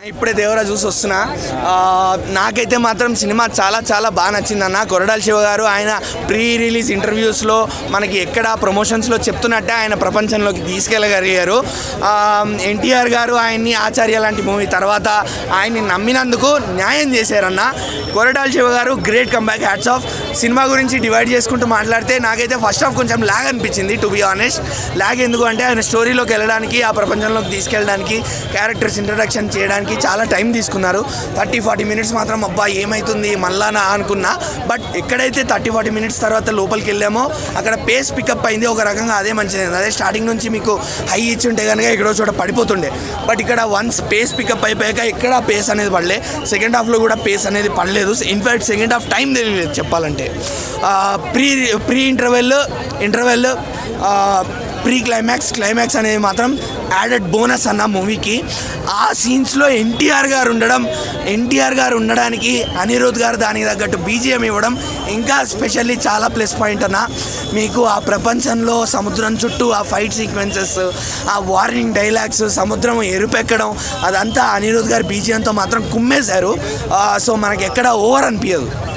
ఇప్పుడే దేవరా చూసి వస్తున్నా ఆ, నాకైతే మాత్రం సినిమా చాలా చాలా బాగా నచ్చిందన్న కొరడాల శివ గారు ఆయన ప్రీ రిలీజ్ ఇంటర్వ్యూస్లో మనకి ఎక్కడ ప్రమోషన్స్లో చెప్తున్నట్టే ఆయన ప్రపంచంలోకి తీసుకెళ్ళగలిగారు ఎన్టీఆర్ గారు ఆయన్ని ఆచార్య లాంటి మూవీ తర్వాత ఆయన్ని నమ్మినందుకు న్యాయం చేశారన్న Koratala Shiva garu great comeback hats off cinema గురించి డివైడ్ చేసుకుంటూ మాట్లాడితే నాకైతే ఫస్ట్ హాఫ్ కొంచెం లాగ్ అనిపించింది టు బి ఆనెస్ట్ లాగ్ ఎందుకు అంటే ఆయన స్టోరీలోకి వెళ్ళడానికి ఆ ప్రపంచంలోకి తీసుకెళ్ళడానికి క్యారెక్టర్స్ ఇంట్రడక్షన్ చేయడానికి చాలా టైం తీసుకున్నారు థర్టీ ఫార్టీ మినిట్స్ మాత్రం అబ్బా ఏమవుతుంది మళ్ళానా అనుకున్నా బట్ ఎక్కడైతే థర్టీ ఫార్టీ మినిట్స్ తర్వాత లోపలికి వెళ్ళామో అక్కడ పేస్ పికప్ అయింది ఒక రకంగా అదే మంచిది అదే స్టార్టింగ్ నుంచి మీకు హై ఇచ్చి ఉంటే కనుక ఎక్కడో చోట పడిపోతుండే బట్ ఇక్కడ వన్స్ పేస్ పికప్ అయిపోయాక ఎక్కడ పేస్ అనేది పడలే సెకండ్ హాఫ్లో కూడా పేస్ అనేది పడలేదు ఇన్ఫ్యాక్ట్ సెకండ్ హాఫ్ టైం తెలియలేదు చెప్పాలంటే pre pre interval interval pre climax climax అనేది మాత్రం యాడెడ్ బోనస్ అన్న మూవీకి ఆ సీన్స్లో ఎన్టీఆర్ గారు ఉండడం ఎన్టీఆర్ గారు ఉండడానికి అనిరుద్ గారు దానికి తగ్గట్టు బీజిఎం ఇవ్వడం ఇంకా స్పెషల్లీ చాలా ప్లస్ పాయింట్ అన్న మీకు ఆ ప్రపంచంలో సముద్రం చుట్టూ ఆ ఫైట్ సీక్వెన్సెస్ ఆ వార్నింగ్ డైలాగ్స్ సముద్రం ఎరుపెక్కడం అదంతా అనిరుద్ గారు బీజిఎంతో మాత్రం కుమ్మేశారు సో మనకి ఎక్కడ ఓవర్ అనిపించదు